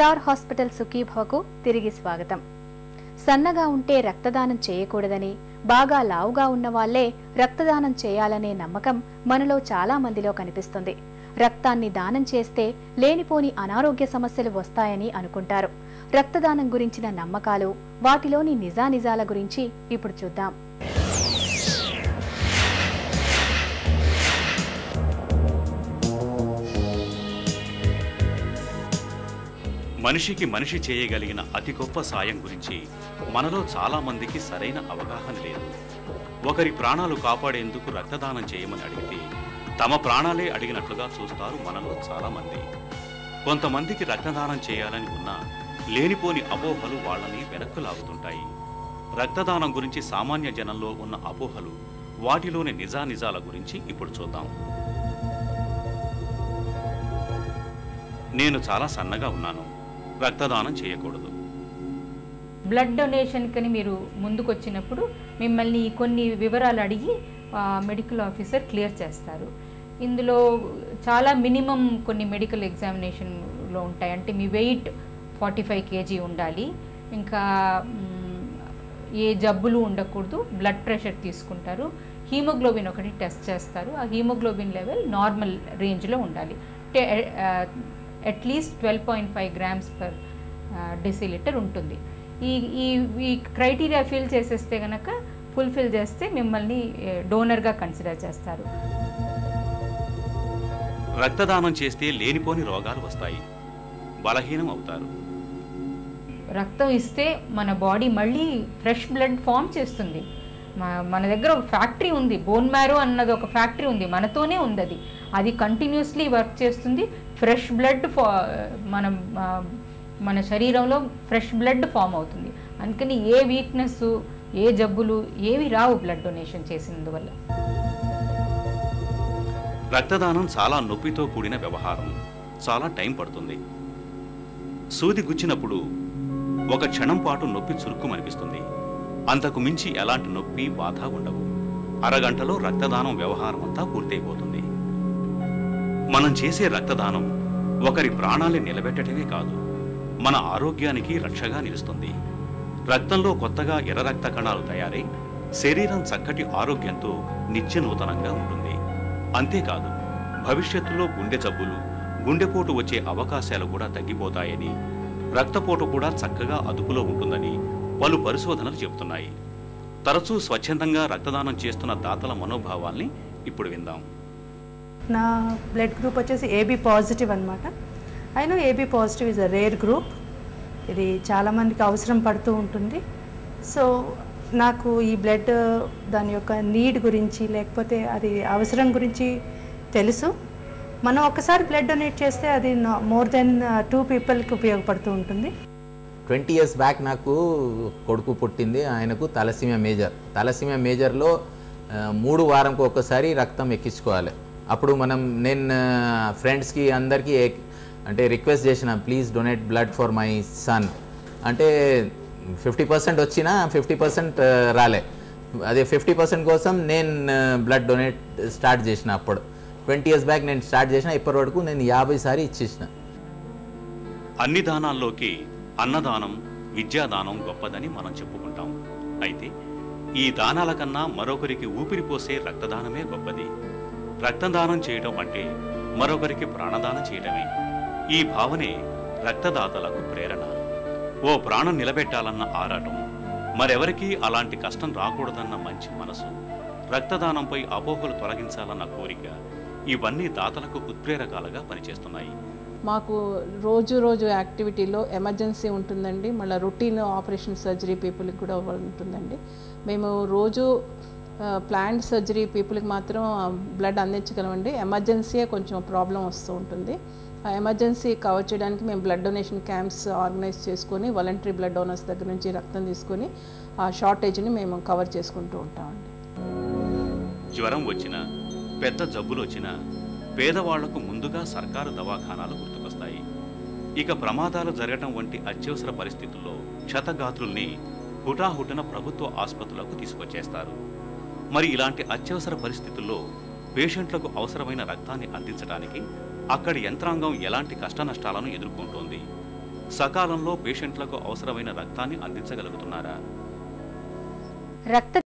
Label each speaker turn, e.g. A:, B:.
A: star hospital సుఖీభవకు తిరిగి స్వాగతం సన్నగా ఉంటే రక్తదానం చేయకూడదని బాగా లావుగా ఉన్న వాళ్లే రక్తదానం చేయాలనే నమ్మకం మనలో చాలా మందిలో కనిపిస్తుంది రక్తాన్ని దానం చేస్తే లేనిపోని అనారోగ్య సమస్యలు వస్తాయని అనుకుంటారు రక్తదానం గురించిన నమ్మకాలు వాటిలోని నిజానిజాల గురించి ఇప్పుడు చూద్దాం
B: మనిషికి మనిషి చేయగలిగిన అతి గొప్ప సాయం గురించి మనలో చాలా మందికి సరైన అవగాహన లేదు ఒకరి ప్రాణాలు కాపాడేందుకు రక్తదానం చేయమని అడిగితే తమ ప్రాణాలే అడిగినట్లుగా చూస్తారు మనలో చాలా మంది కొంతమందికి రక్తదానం చేయాలని ఉన్నా లేనిపోని అపోహలు వాళ్ళని వెనక్కు లాగుతుంటాయి రక్తదానం గురించి సామాన్య జనంలో ఉన్న అపోహలు వాటిలోని నిజానిజాల గురించి ఇప్పుడు చూద్దాం నేను చాలా సన్నగా ఉన్నాను రక్తదానం చేయకూడదు
C: బ్లడ్ డొనేషన్కని మీరు ముందుకొచ్చినప్పుడు మిమ్మల్ని ఈ కొన్ని వివరాలు అడిగి ఆ, మెడికల్ ఆఫీసర్ క్లియర్ చేస్తారు ఇందులో చాలా మినిమం కొన్ని మెడికల్ ఎగ్జామినేషన్లో ఉంటాయి అంటే మీ వెయిట్ ఫార్టీ ఫైవ్ కేజీ ఉండాలి ఇంకా మ్, ఏ జబ్బులు ఉండకూడదు బ్లడ్ ప్రెషర్ తీసుకుంటారు హీమోగ్లోబిన్ ఒకటి టెస్ట్ చేస్తారు ఆ హీమోగ్లోబిన్ లెవెల్ నార్మల్ రేంజ్లో ఉండాలి అంటే at least twelve point five grams per decilitre ఉంటుంది ఈ ఈ ఈ క్రైటీరియా ఫిల్ చేసేస్తే కనుక ఫుల్ఫిల్ చేస్తే మిమ్మల్ని డోనర్గా కన్సిడర్ చేస్తారు
B: రక్తదానం చేస్తే లేనిపోని రోగాలు వస్తాయి బలహీనం అవుతారు
C: రక్తం ఇస్తే మన బాడీ మళ్ళీ ఫ్రెష్ బ్లడ్ ఫామ్ చేస్తుంది మ- మన దగ్గర ఒక ఫ్యాక్టరీ ఉంది బోన్ మ్యారో అన్నది ఒక ఫ్యాక్టరీ ఉంది మనతోనే ఉంది అది అది కంటిన్యూస్లీ వర్క్ చేస్తుంది ఫ్రెష్ బ్లడ్ ఫా మన ఆ, మన శరీరంలో ఫ్రెష్ బ్లడ్ ఫామ్ అవుతుంది అందుకని ఏ వీక్నెస్ ఏ జబ్బులు ఏవి రావు బ్లడ్ డొనేషన్ చేసినందువల్ల
B: రక్తదానం చాలా నొప్పితో కూడిన వ్యవహారం చాలా టైం పడుతుంది సూది గుచ్చినప్పుడు ఒక క్షణం పాటు నొప్పి చురుక్కుమనిపిస్తుంది అంతకు మించి ఎలాంటి నొప్పి బాధ ఉండవు అరగంటలో రక్తదానం వ్యవహారం అంతా పూర్తయిపోతుంది మనం చేసే రక్తదానం ఒకరి ప్రాణాల్ని నిలబెట్టడమే కాదు మన ఆరోగ్యానికి రక్షగా నిలుస్తుంది రక్తంలో కొత్తగా ఎర్ర రక్త కణాలు తయారై శరీరం చక్కటి ఆరోగ్యంతో నిత్య నూతనంగా ఉంటుంది అంతేకాదు భవిష్యత్తులో గుండె జబ్బులు గుండెపోటు వచ్చే అవకాశాలు కూడా తగ్గిపోతాయని రక్తపోటు కూడా చక్కగా అదుపులో ఉంటుందని పలు పరిశోధనలు చెబుతున్నాయి తరచూ స్వచ్ఛందంగా రక్తదానం చేస్తున్న దాతల మనోభావాల్ని ఇప్పుడు విందాం
D: నా బ్లడ్ గ్రూప్ వచ్చేసి ఏబీ పాజిటివ్ అనమాట అయినా AB positive is a rare group ఇది చాలామందికి అవసరం పడుతూ ఉంటుంది సో నాకు ఈ బ్లడ్ దాని యొక్క నీడ్ గురించి లేకపోతే అది అవసరం గురించి తెలుసు మనం ఒకసారి బ్లడ్ డొనేట్ చేస్తే అది మోర్ దెన్ టూ పీపుల్కి ఉపయోగపడుతూ ఉంటుంది
E: ట్వంటీ ఇయర్స్ బ్యాక్ నాకు కొడుకు పుట్టింది ఆయనకు తలసీమియా మేజర్ తలసీమియా మేజర్లో ఆ, మూడు వారంకి ఒకసారి రక్తం ఎక్కించుకోవాలి అప్పుడు మనం నేను ఫ్రెండ్స్కి అందరికీ ఏ- అంటే రిక్వెస్ట్ చేసిన please donate blood for my son అంటే ఫిఫ్టీ పర్సెంట్ వచ్చినా ఫిఫ్టీ పర్సెంట్ రాలే అదే ఫిఫ్టీ పర్సెంట్ కోసం నేను బ్లడ్ డొనేట్ స్టార్ట్ చేసిన అప్పుడు ట్వంటీ ఇయర్స్ బ్యాక్ నేను స్టార్ట్ చేసిన ఇప్పటి వరకు నేను యాభై సారి ఇచ్చేసిన
B: అన్ని దానాల్లోకి అన్నదానం విద్యాదానం గొప్పదని మనం చెప్పుకుంటాం అయితే ఈ దానాల కన్నా మరొకరికి ఊపిరి పోసే రక్తదానమే గొప్పది రక్తదానం చేయటం అంటే మరొకరికి ప్రాణదానం చేయటమే ఈ భావనే రక్తదాతలకు ప్రేరణ ఓ ప్రాణం నిలబెట్టాలన్న ఆరాటం మరెవరికీ అలాంటి కష్టం రాకూడదన్న మంచి మనసు రక్తదానంపై అపోహలు తొలగించాలన్న కోరిక ఇవన్నీ దాతలకు ఉత్ప్రేరకాలుగా పనిచేస్తున్నాయి
F: మాకు రోజు రోజు యాక్టివిటీలో ఎమర్జెన్సీ ఉంటుందండి మళ్ళీ రొటీన్ ఆపరేషన్ సర్జరీ పీపుల్కి కూడా ఉంటుందండి మేము రోజు ప్లాంట్ సర్జరీ పీపుల్కి మాత్రం బ్లడ్ అందించగలమండి ఎమర్జెన్సీయే కొంచెం ప్రాబ్లం వస్తూ ఉంటుంది ఆ ఎమర్జెన్సీ కవర్ చేయడానికి మేము బ్లడ్ డొనేషన్ క్యాంప్స్ ఆర్గనైజ్ చేసుకొని వాలంటరీ బ్లడ్ డోనర్స్ దగ్గర నుంచి రక్తం తీసుకొని ఆ షార్టేజ్ని మేము కవర్ చేసుకుంటూ ఉంటామండి
B: జ్వరం వచ్చినా పెద్ద జబ్బులు వచ్చినా పేదవాళ్లకు ముందుగా సర్కారు దవాఖానాలు గుర్తుకొస్తాయి ఇక ప్రమాదాలు జరగటం వంటి అత్యవసర పరిస్థితుల్లో క్షతగాత్రుల్ని హుటాహుటిన ప్రభుత్వ ఆసుపత్రులకు తీసుకొచ్చేస్తారు మరి ఇలాంటి అత్యవసర పరిస్థితుల్లో పేషెంట్లకు అవసరమైన రక్తాన్ని అందించడానికి అక్కడి యంత్రాంగం ఎలాంటి కష్టనష్టాలను ఎదుర్కొంటోంది సకాలంలో పేషెంట్లకు అవసరమైన రక్తాన్ని అందించగలుగుతున్నారా
A: రక్త